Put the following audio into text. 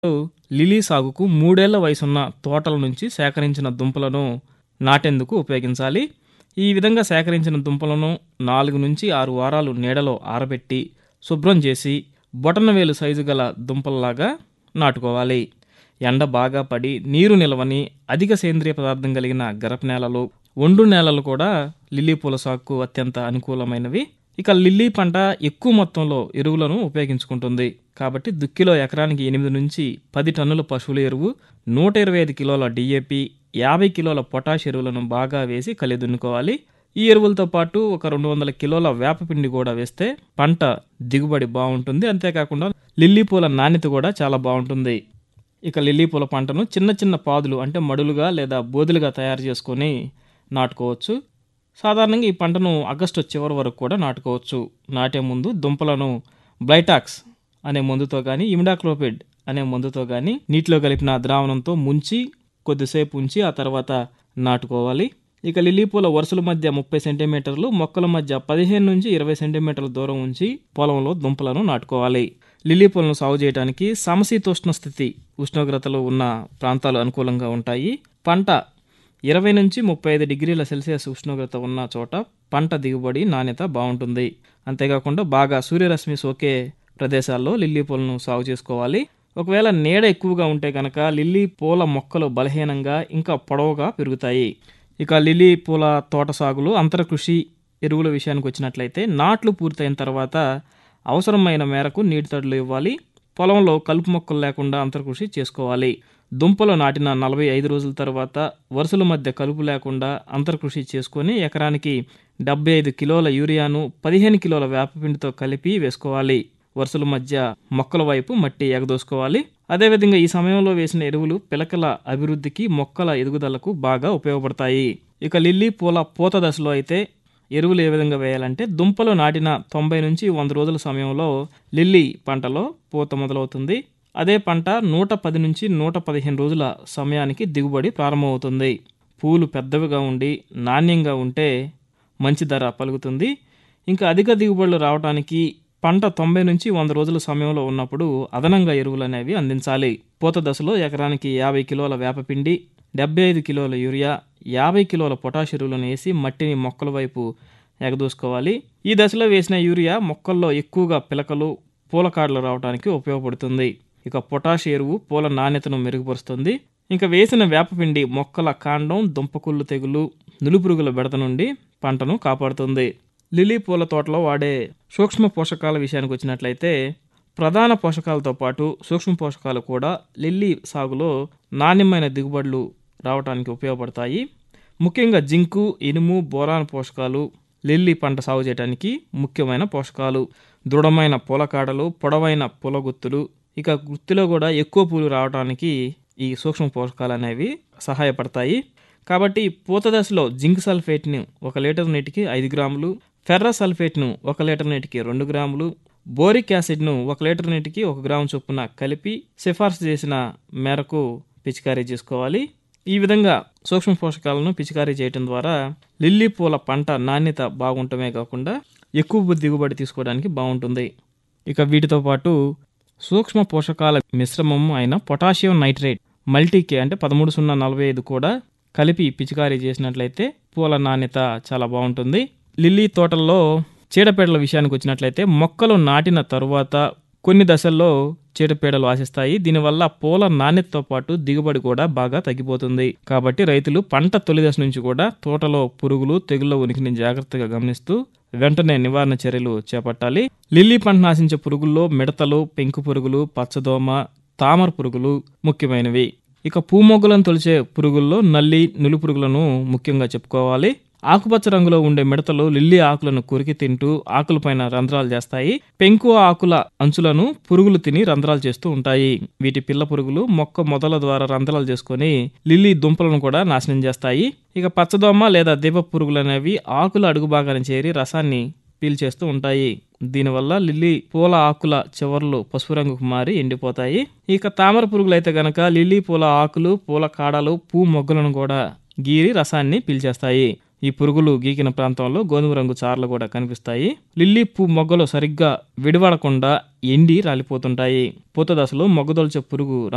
lily సాగుకు మూడేళ్ల వయసున్న తోటల నుంచి సేకరించిన దుంపలను నాటేందుకు ఉపయోగించాలి ఈ విధంగా సేకరించిన దుంపలను నాలుగు నుంచి ఆరు వారాలు నీడలో ఆరబెట్టి శుభ్రం చేసి బొటనవేలు సైజు గల దుంపల్లాగా నాటుకోవాలి ఎండ బాగా పడి నీరు నిలవని అధిక సేంద్రియ పదార్థం కలిగిన గరప నేలలు ఒండు నేలలు కూడా లిల్లీ పూల సాగుకు అత్యంత అనుకూలమైనవి ఇక లిల్లీ పంట ఎక్కువ మొత్తంలో ఎరువులను ఉపయోగించుకుంటుంది కాబట్టి దుక్కిలో ఎకరానికి ఎనిమిది నుంచి పది టన్నుల పశువుల ఎరువు నూట ఇరవై ఐదు కిలోల డిఏపి యాభై కిలోల పొటాష్ ఎరువులను బాగా వేసి కలిదున్నుకోవాలి ఈ ఎరువులతో పాటు ఒక రెండు వందల కిలోల వేపపిండి కూడా వేస్తే పంట దిగుబడి బాగుంటుంది అంతేకాకుండా లిల్లీ పూల నాణ్యత కూడా చాలా బాగుంటుంది ఇక లిల్లీ పూల పంటను చిన్న చిన్న పాదులు అంటే మడులుగా లేదా బోదులుగా తయారు చేసుకొని నాటుకోవచ్చు సాధారణంగా ఈ పంటను ఆగస్టు చివరి వరకు కూడా నాటుకోవచ్చు నాటే ముందు దుంపలను బ్లైటాక్స్ అనే మందుతో కానీ ఇమిడాక్లోపిడ్ అనే మందుతో కానీ నీటిలో కలిపిన ద్రావణంతో ముంచి కొద్దిసేపు ఉంచి ఆ తర్వాత నాటుకోవాలి ఇక లిల్లీ పూల వరుసల మధ్య ముప్పై సెంటీమీటర్లు మొక్కల మధ్య పదిహేను నుంచి ఇరవై సెంటీమీటర్ల దూరం ఉంచి పొలంలో దుంపలను నాటుకోవాలి లిల్లీ పూలను సాగు చేయడానికి సమశీతోష్ణ స్థితి ఉష్ణోగ్రతలు ఉన్న ప్రాంతాలు అనుకూలంగా ఉంటాయి పంట ఇరవై నుంచి ముప్పై ఐదు డిగ్రీల సెల్సియస్ ఉష్ణోగ్రత ఉన్న చోట పంట దిగుబడి నాణ్యత బాగుంటుంది అంతేకాకుండా బాగా సూర్యరశ్మి సోకే ప్రదేశాల్లో లిల్లీ పూలను సాగు చేసుకోవాలి ఒకవేళ నీడ ఎక్కువగా ఉంటే కనుక లిల్లీ పూల మొక్కలు బలహీనంగా ఇంకా పొడవుగా పెరుగుతాయి ఇక లిల్లీ పూల తోట సాగులో అంతరకృషి ఎరువుల విషయానికి వచ్చినట్లయితే నాట్లు పూర్తయిన తర్వాత అవసరమైన మేరకు నీటి తడులు ఇవ్వాలి పొలంలో కలుపు మొక్కలు లేకుండా అంతర్కృషి చేసుకోవాలి దుంపలు నాటిన నలభై ఐదు రోజుల తర్వాత వరుసల మధ్య కలుపు లేకుండా అంతర్కృషి చేసుకొని ఎకరానికి డెబ్బై ఐదు కిలోల యూరియాను పదిహేను కిలోల వేపపిండితో కలిపి వేసుకోవాలి వరుసల మధ్య మొక్కల వైపు మట్టి ఎగదోసుకోవాలి అదేవిధంగా ఈ సమయంలో వేసిన ఎరువులు పిలకల అభివృద్ధికి మొక్కల ఎదుగుదలకు బాగా ఉపయోగపడతాయి ఇక లిల్లీ పూల పూత దశలో అయితే ఎరువులు ఏ విధంగా వేయాలంటే దుంపలు నాటిన తొంభై నుంచి వంద రోజుల సమయంలో లిల్లీ పంటలో పూత మొదలవుతుంది అదే పంట నూట పది నుంచి నూట పదిహేను రోజుల సమయానికి దిగుబడి ప్రారంభమవుతుంది పూలు పెద్దవిగా ఉండి నాణ్యంగా ఉంటే మంచి ధర పలుకుతుంది ఇంకా అధిక దిగుబడులు రావడానికి పంట తొంభై నుంచి వంద రోజుల సమయంలో ఉన్నప్పుడు అదనంగా ఎరువులు అనేవి అందించాలి పూత దశలో ఎకరానికి యాభై కిలోల వేపపిండి డెబ్బై ఐదు కిలోల యూరియా యాభై కిలోల పొటాష్ ఎరువులను వేసి మట్టిని మొక్కల వైపు ఎగదూసుకోవాలి ఈ దశలో వేసిన యూరియా మొక్కల్లో ఎక్కువగా పిలకలు పూలకాడలు రావడానికి ఉపయోగపడుతుంది ఇక పొటాష్ ఎరువు పూల నాణ్యతను మెరుగుపరుస్తుంది ఇంకా వేసిన వేపపిండి మొక్కల కాండం దుంపకుళ్ళు తెగులు నులుపురుగుల బెడత నుండి పంటను కాపాడుతుంది లిలీ పూల తోటలో వాడే సూక్ష్మ పోషకాల విషయానికి వచ్చినట్లయితే ప్రధాన పోషకాలతో పాటు సూక్ష్మ పోషకాలు కూడా లిల్లీ సాగులో నాణ్యమైన దిగుబడులు రావడానికి ఉపయోగపడతాయి ముఖ్యంగా జింకు ఇనుము బోరాన్ పోషకాలు లిల్లీ పంట సాగు చేయడానికి ముఖ్యమైన పోషకాలు దృఢమైన పూలకాడలు పొడవైన పూల గుత్తులు ఇక గుత్తిలో కూడా ఎక్కువ పూలు రావడానికి ఈ సూక్ష్మ పోషకాలు అనేవి సహాయపడతాయి కాబట్టి పూత దశలో జింక్ సల్ఫేట్ని ఒక లీటర్ నీటికి ఐదు గ్రాములు ఫెర్రస్ సల్ఫేట్ను ఒక లీటర్ నీటికి రెండు గ్రాములు బోరిక్ యాసిడ్ను ఒక లీటర్ నీటికి ఒక గ్రాము చొప్పున కలిపి సిఫార్సు చేసిన మేరకు పిచికారీ చేసుకోవాలి ఈ విధంగా సూక్ష్మ పోషకాలను పిచికారీ చేయడం ద్వారా లిల్లీ పూల పంట నాణ్యత బాగుంటమే కాకుండా ఎక్కువ దిగుబడి తీసుకోవడానికి బాగుంటుంది ఇక వీటితో పాటు సూక్ష్మ పోషకాల మిశ్రమం అయిన పొటాషియం నైట్రేట్ మల్టీకే అంటే పదమూడు సున్నా నలభై ఐదు కూడా కలిపి పిచికారీ చేసినట్లయితే పూల నాణ్యత చాలా బాగుంటుంది లిల్లీ తోటల్లో చీడపీడల విషయానికి వచ్చినట్లయితే మొక్కలు నాటిన తరువాత కొన్ని దశల్లో చీడపీడలు ఆశిస్తాయి దీనివల్ల పూల నాణ్యతతో పాటు దిగుబడి కూడా బాగా తగ్గిపోతుంది కాబట్టి రైతులు పంట తొలి దశ నుంచి కూడా తోటలో పురుగులు తెగుళ్ళ ఉనికిని జాగ్రత్తగా గమనిస్తూ వెంటనే నివారణ చర్యలు చేపట్టాలి లిల్లీ పంట నాశించే పురుగుల్లో మిడతలు పెంకు పురుగులు పచ్చదోమ తామర పురుగులు ముఖ్యమైనవి ఇక పూమొగ్గులను తొలిచే పురుగుల్లో నల్లి నులి పురుగులను ముఖ్యంగా చెప్పుకోవాలి ఆకుపచ్చ రంగులో ఉండే మిడతలు లిల్లీ ఆకులను కొరికి తింటూ ఆకులపైన రంధ్రాలు చేస్తాయి పెంకు ఆకుల అంచులను పురుగులు తిని రంధ్రాలు చేస్తూ ఉంటాయి వీటి పిల్ల పురుగులు మొక్క మొదల ద్వారా రంధ్రాలు చేసుకొని లిల్లీ దుంపలను కూడా నాశనం చేస్తాయి ఇక పచ్చదోమ లేదా దీప పురుగులు అనేవి ఆకుల అడుగు భాగాన్ని చేరి రసాన్ని పీల్చేస్తూ ఉంటాయి దీనివల్ల లిల్లీ పూల ఆకుల చివర్లు పసుపు రంగుకు మారి ఎండిపోతాయి ఇక తామర పురుగులు అయితే గనక లిల్లీ పూల ఆకులు పూల కాడలు పూ మొగ్గలను కూడా గీరి రసాన్ని పీల్చేస్తాయి ఈ పురుగులు గీకిన ప్రాంతంలో గోధుమ రంగు చార్లు కూడా కనిపిస్తాయి లిల్లీ పూ మొగ్గలు సరిగ్గా విడివడకుండా ఎండి రాలిపోతుంటాయి పూత దశలో మొగ్గదొల్చే పురుగు